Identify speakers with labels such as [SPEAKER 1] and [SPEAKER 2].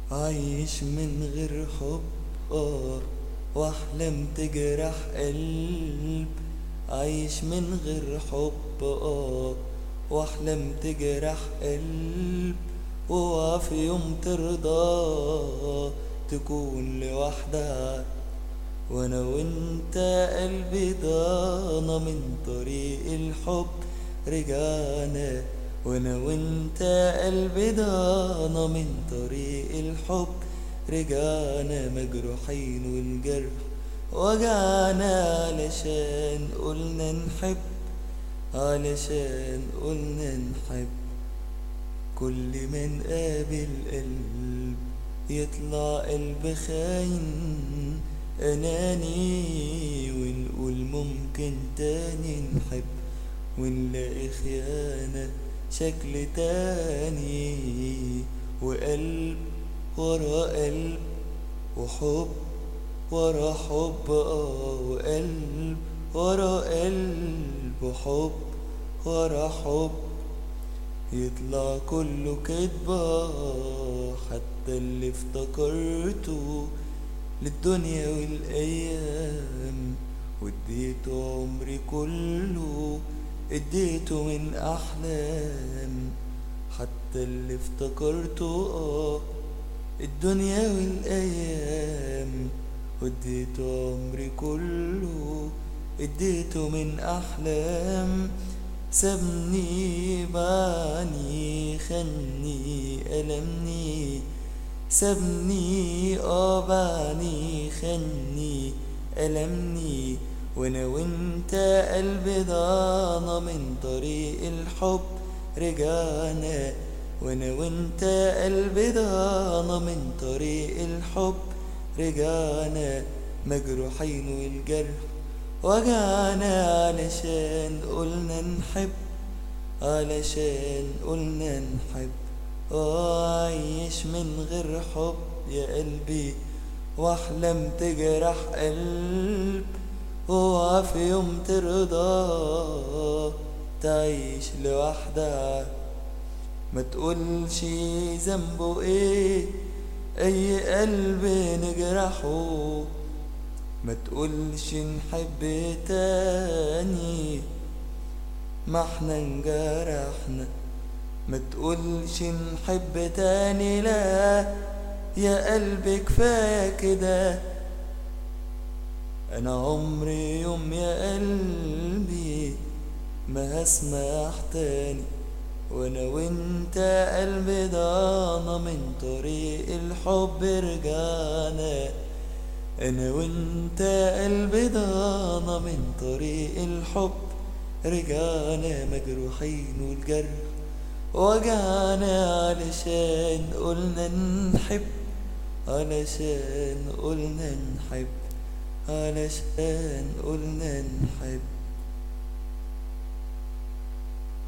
[SPEAKER 1] عايش من غير حب اه واحلم تجرح قلب عايش من غير حب اه واحلم تجرح قلب اوعى في يوم ترضى تكون لوحدك وانا وانت قلبي ضانا من طريق الحب رجعنا وانا وانت قلبي ضانا من طريق الحب رجعنا مجروحين والجرح وجعنا علشان قلنا نحب علشان قلنا نحب كل ما نقابل قلب يطلع قلب خاين أناني ونقول ممكن تاني نحب ونلاقي خيانة شكل تاني وقلب ورا قلب وحب ورا حب اه وقلب ورا قلب وحب ورا حب يطلع كله كدبة حتى اللي افتكرته للدنيا والأيام واديته عمري كله اديته من أحلام حتى اللي افتكرته اه الدنيا والأيام واديته عمري كله اديته من أحلام سابني بعني خني ألمني سابني اه بعني خني ألمني وانا وانت قلبي ضانا من طريق الحب رجعنا وانا وانت قلبي ضانا من طريق الحب رجعنا مجروحين والجرح وجعنا علشان قلنا نحب علشان قلنا نحب وعيش من غير حب يا قلبي واحلم تجرح قلب اوعى في يوم ترضى تعيش لوحدك ما تقولش ذنبه ايه اي قلب نجرحه ما تقولش نحب تاني ما احنا انجرحنا ما تقولش نحب تاني لا يا قلبي كفاية كده انا عمري يوم يا قلبي ما هسمح تاني وانا وانت قلبي ضانا من طريق الحب رجعنا انا وانت قلبي ضانا من طريق الحب رجعنا مجروحين والجرح وجعنا علشان قلنا نحب علشان قلنا نحب علشان قلنا نحب